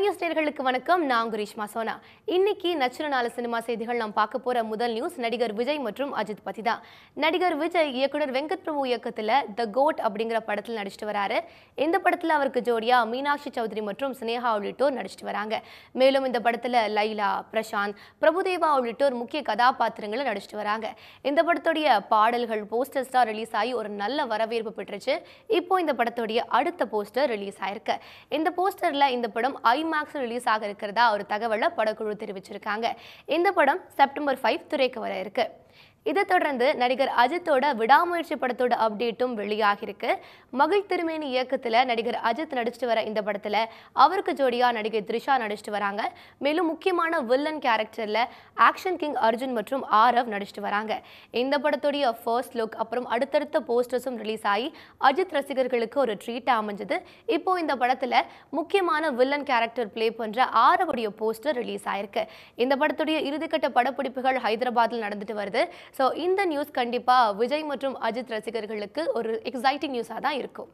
news நேயர்களுக்கு வணக்கம் நான் குரீஷ்மா சோனா இன்னைக்கு நச்சுர நாலு சினிமா செய்திகள் நாம் பார்க்க போற முதல் நியூஸ் நடிகர் விஜய் மற்றும் அஜித் பத்தி தான் நடிகர் விஜய் இயக்குனர் வெங்கட் பிரபு இயக்கத்துல த கோட் அப்படிங்கிற படத்தில் நடிச்சிட்டு வராரு இந்த படத்துல அவருக்கு ஜோடியா மீனாட்சி சௌத்ரி மற்றும் சினேகா உள்ளிட்டோர் நடிச்சிட்டு வராங்க மேலும் இந்த படத்துல லைலா பிரசாந்த் பிரபுதேவா உள்ளிட்டோர் முக்கிய கதாபாத்திரங்களை நடிச்சிட்டு வராங்க இந்த படத்துடைய பாடல்கள் போஸ்டர்ஸ் தான் ரிலீஸ் ஆகி ஒரு நல்ல வரவேற்பு பெற்றுச்சு இப்போ இந்த படத்துடைய அடுத்த போஸ்டர் ரிலீஸ் ஆயிருக்கு இந்த போஸ்டர்ல இந்த படம் ஐமேக்ஸ் ரிலீஸ் ஆக இருக்கிறதா ஒரு தகவலை படக்குழு தெரிவிச்சிருக்காங்க இந்த படம் செப்டம்பர் ஃபைவ் திரைக்கு வர இருக்கு இதை தொடர்ந்து நடிகர் அஜித்தோட விடாமுயற்சி படத்தோட அப்டேட்டும் வெளியாகிருக்கு மகிழ் திருமேனி இயக்கத்துல நடிகர் அஜித் நடிச்சிட்டு வர இந்த படத்துல அவருக்கு ஜோடியா நடிகை த்ரிஷா நடிச்சிட்டு வராங்க மேலும் முக்கியமான வில்லன் கேரக்டர்ல ஆக்ஷன் கிங் அர்ஜுன் மற்றும் ஆரவ் நடிச்சிட்டு வராங்க இந்த படத்துடைய ஃபர்ஸ்ட் லுக் அப்புறம் அடுத்தடுத்த போஸ்டர்ஸும் ரிலீஸ் ஆகி அஜித் ரசிகர்களுக்கு ஒரு ட்ரீட் அமைஞ்சது இப்போ இந்த படத்துல முக்கியமான வில்லன் கேரக்டர் ப்ளே பண்ற ஆரவுடைய போஸ்டர் ரிலீஸ் ஆயிருக்கு இந்த படத்துடைய இறுதிக்கட்ட படப்பிடிப்புகள் ஹைதராபாத்தில் நடந்துட்டு வருது ஸோ இந்த நியூஸ் கண்டிப்பா விஜய் மற்றும் அஜித் ரசிகர்களுக்கு ஒரு எக்ஸைட்டிங் நியூஸாக தான் இருக்கும்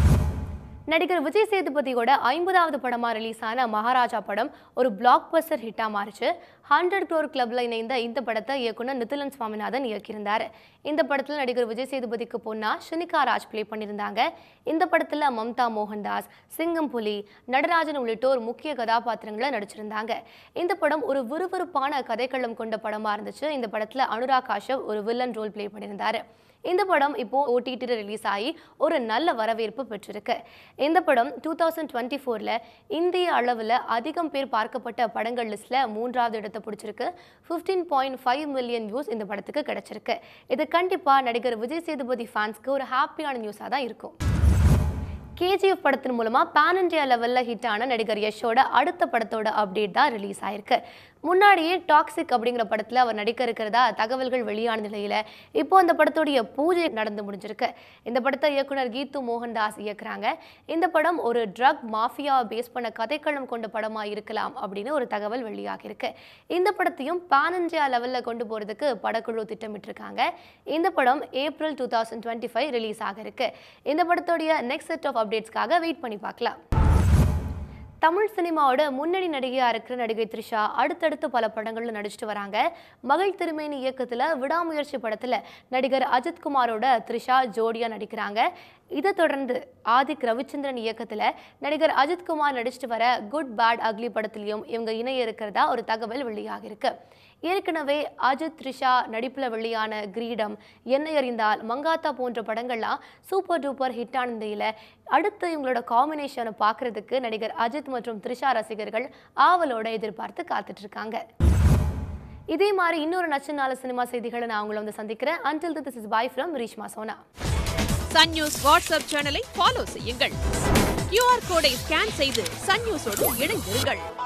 நடிகர் விஜய் சேதுபதியோட ஐம்பதாவது படமா ரிலீஸ் ஆன மகாராஜா படம் ஒரு பிளாக் பஸ்டர் ஹிட்டா மாறிச்சு ஹண்ட்ரட் க்ரோர் கிளப்ல இணைந்த இந்த படத்தை இயக்குனர் நிதிலன் சுவாமிநாதன் இயக்கியிருந்தார் இந்த படத்தில் நடிகர் விஜய் சேதுபதிக்கு பொண்ணா ஷினிகா ராஜ் ப்ளே பண்ணியிருந்தாங்க இந்த படத்தில் மம்தா மோகன்தாஸ் சிங்கம் புலி நடராஜன் உள்ளிட்டோர் முக்கிய கதாபாத்திரங்களை நடிச்சிருந்தாங்க இந்த படம் ஒரு விறுவிறுப்பான கதைக்களம் கொண்ட படமா இருந்துச்சு இந்த படத்தில் அனுராக் காஷவ் ஒரு வில்லன் ரோல் ப்ளே பண்ணியிருந்தாரு இந்த படம் இப்போ ஓடிடியில் ரிலீஸ் ஆகி ஒரு நல்ல வரவேற்பு பெற்றிருக்கு இந்த படம் டூ தௌசண்ட் டுவெண்ட்டி ஃபோரில் இந்திய அளவில் அதிகம் பேர் பார்க்கப்பட்ட படங்கள் லிஸ்ட்டில் மூன்றாவது இடத்தை பிடிச்சிருக்கு fifteen point five million views இந்த படத்துக்கு கிடைச்சிருக்கு இது கண்டிப்பாக நடிகர் விஜய் சேதுபதி ஃபேன்ஸ்க்கு ஒரு ஹாப்பியான நியூஸாக தான் இருக்கும் கேஜிஎஃப் படத்தின் மூலமா பேன் இண்டியா லெவலில் ஹிட் ஆன நடிகர் யஷோட அடுத்த படத்தோட அப்டேட் தான் ரிலீஸ் ஆயிருக்கு முன்னாடியே டாக்ஸிக் அப்படிங்கிற படத்தில் அவர் நடிக்க இருக்கிறதா தகவல்கள் வெளியான நிலையில் இப்போ அந்த படத்துடைய பூஜை நடந்து முடிஞ்சிருக்கு இந்த படத்தை இயக்குனர் கீத்து மோகன்தாஸ் இயக்குறாங்க இந்த படம் ஒரு ட்ரக் மாஃபியாவை பேஸ் பண்ண கதைக்களம் கொண்ட படமாக இருக்கலாம் அப்படின்னு ஒரு தகவல் வெளியாகியிருக்கு இந்த படத்தையும் பேன் இண்டியா லெவலில் கொண்டு போகிறதுக்கு படக்குழு திட்டமிட்டிருக்காங்க இந்த படம் April two thousand twenty five release ஆக இருக்கு இந்த படத்துடைய நெக்ஸ்ட் செட் ஆஃப் அப்டேட்ஸ்க்காக வெயிட் பண்ணி பார்க்கலாம் தமிழ் சினிமாவோட முன்னணி நடிகையா இருக்கிற நடிகை த்ரிஷா அடுத்தடுத்து பல படங்கள்ல நடிச்சிட்டு வராங்க மகள் திருமேனி இயக்கத்துல விடாமுயற்சி படத்துல நடிகர் அஜித் குமாரோட த்ரிஷா ஜோடியா நடிக்கிறாங்க இதை தொடர்ந்து ஆதிக் ரவிச்சந்திரன் இயக்கத்துல நடிகர் அஜித் குமார் நடிச்சிட்டு வர குட் பேட் அக்லி படத்துலயும் இவங்க இணைய இருக்கிறதா ஒரு தகவல் வெளியாகிருக்கு ஏற்கனவே அஜித் த்ரிஷா நடிப்புல வெளியான கிரீடம் என்னை அறிந்தால் மங்காத்தா போன்ற படங்கள்லாம் சூப்பர் டூப்பர் ஹிட்டான நிலையில அடுத்து இவங்களோட காம்பினேஷனை பார்க்கறதுக்கு நடிகர் அஜித் மற்றும் த்ரிஷா ரசிகர்கள் ஆவலோட எதிர்பார்த்து காத்துட்டு இருக்காங்க இதே மாதிரி இன்னொரு நச்சு நாலு சினிமா செய்திகளை நான் உங்களை வந்து சந்திக்கிறேன் until this is bye from Reeshma Sona Sun News WhatsApp சேனலை ஃபாலோ செய்யுங்கள் கியூஆர் கோடை ஸ்கேன் செய்து சன் நியூஸோடு இணைந்திருங்கள்